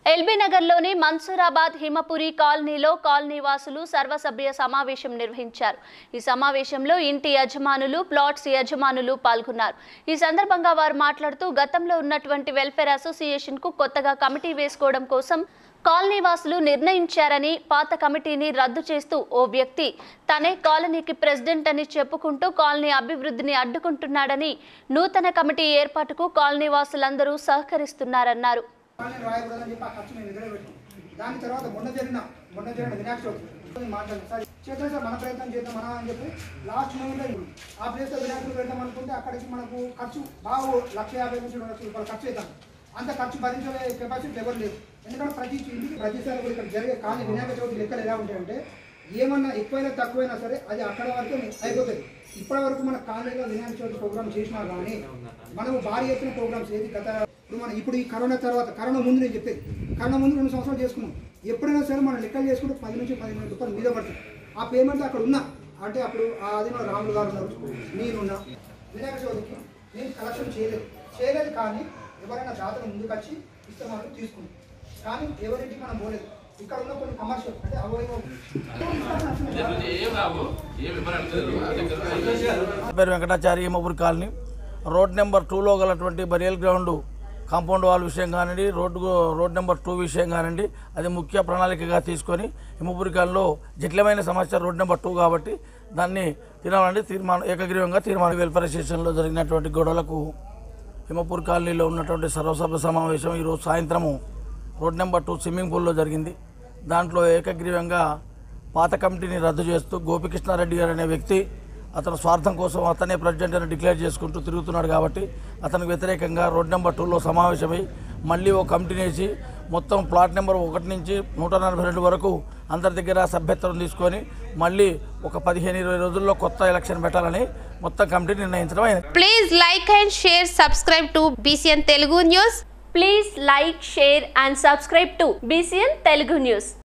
LB నగర్లోని మన్సూరాబాద్ హిమపురి కాలనీలో colony వాసులు సర్వసభ్య సమావేశం నిర్వహించారు ఈ సమావేశంలో ఇంటి యజమానులు ప్లాట్స్ యజమానులు పాల్గొన్నారు ఈ సందర్భంగా వారు మాట్లాడుతూ గతంలో ఉన్నటువంటి వెల్ఫేర్ అసోసియేషన్ కు కొత్తగా కమిటీ వేసుకోవడం కోసం కాలనీ వాసులు నిర్ణయించారని పాత కమిటీని రద్దు చేస్తూ ఓ వ్యక్తి తనే కాలనీకి ప్రెసిడెంట్ అని చెప్పుకుంటూ కాలనీ అభివృద్ధిని అడ్డుకుంటున్నాడని నూతన కమిటీ ఏర్పాటుకు కాలనీ వాసులందరూ సహకరిస్తున్నారన్నారు నేను రాయకూడదని చెప్పి ఆ ఖర్చు మేము ఎదురే పెట్టాం దాని తర్వాత మొన్న జరిగిన మొన్న జరిగిన వినాయక చవితి మాట్లాడాం సార్ చేద్దాం సార్ మన ప్రయత్నం చేద్దాం మన అని చెప్పి లాస్ట్ మూమెంట్లో ఇప్పుడు ఆ ప్లేస్లో వినాయకుడు పెడదాం అనుకుంటే అక్కడికి మనకు ఖర్చు బాగా లక్ష యాభై నుంచి రెండు లక్షల రూపాయలు ఖర్చు అవుతాం అంత ఖర్చు భరించే కెపాసిటీ ఎవరు లేదు ఎందుకంటే ప్రతి ఇంటికి ప్రతిసారి కూడా ఇక్కడ జరిగే కానీ వినాయక చవితి లెక్కలు ఎలా ఉంటాయంటే ఏమన్నా ఎక్కువైనా తక్కువైనా సరే అది అక్కడ వరకు అయిపోతుంది ఇప్పటి వరకు మన కాలేజీలో వినాయక చవితి ప్రోగ్రామ్ చేసినా కానీ మనము భారీ ఎత్తున ప్రోగ్రామ్స్ ఏది గత ఇప్పుడు మనం ఇప్పుడు ఈ కరోనా తర్వాత కరోనా ముందు నేను చెప్పేది కరోనా ముందు రెండు సంవత్సరాలు చేసుకున్నాం ఎప్పుడైనా సరే మనం లెక్కలు చేసుకుంటే పది నుంచి పదిహేను రూపాయలు మీద పడుతుంది ఆ పేమెంట్ అక్కడ ఉన్నా అంటే అప్పుడు ఆ అదిలో రాములు గారు ఉన్నారు నేనున్నా వినాయక చవితికి నేను కలెక్షన్ చేయలేదు చేయలేదు కానీ ఎవరైనా దాతలు ముందుకు వచ్చి ఇస్తామని తీసుకున్నాం కానీ ఎవరింటికి మనం పోలేదు ఇక్కడ ఉన్న కొన్ని కమర్షియల్ అంటే అవయవం పేరు Venkatachari Hemapuri colony road number టూలో గలటువంటి బరియల్ గ్రౌండ్ కాంపౌండ్ వాల్ విషయం కానివ్వండి రోడ్డు రోడ్ నెంబర్ టూ విషయం కానివ్వండి అది ముఖ్య ప్రణాళికగా తీసుకొని హిమపురి కాలనీలో జటిలమైన సమస్య రోడ్ నెంబర్ టూ కాబట్టి దాన్ని తినాలని తీర్మానం ఏకగ్రీవంగా తీర్మానం వెల్ఫేర్ అసోసియేషన్లో జరిగినటువంటి గొడవలకు హిమపూర్ కాలనీలో ఉన్నటువంటి సర్వసభ సమావేశం ఈరోజు సాయంత్రము రోడ్ నెంబర్ టూ స్విమ్మింగ్ పూల్లో జరిగింది దాంట్లో ఏకగ్రీవంగా పాత కమిటీని రద్దు చేస్తూ గోపికృష్ణారెడ్డి గారు అనే వ్యక్తి అతని స్వార్థం కోసం అతనే ప్రెసిడెంట్ అని డిక్లేర్ చేసుకుంటూ తిరుగుతున్నాడు కాబట్టి అతనికి వ్యతిరేకంగా రోడ్ నెంబర్ టూలో సమావేశమై మళ్ళీ ఓ కమిటీని వేసి మొత్తం ప్లాట్ నెంబర్ ఒకటి నుంచి నూట నలభై రెండు వరకు అందరి దగ్గర సభ్యత్వం తీసుకొని మళ్ళీ ఒక పదిహేను ఇరవై రోజుల్లో కొత్త ఎలక్షన్ పెట్టాలని మొత్తం కమిటీ నిర్ణయించడం అయింది Please like and share, subscribe to BCN Telugu News. Please like share and subscribe to BCN Telugu news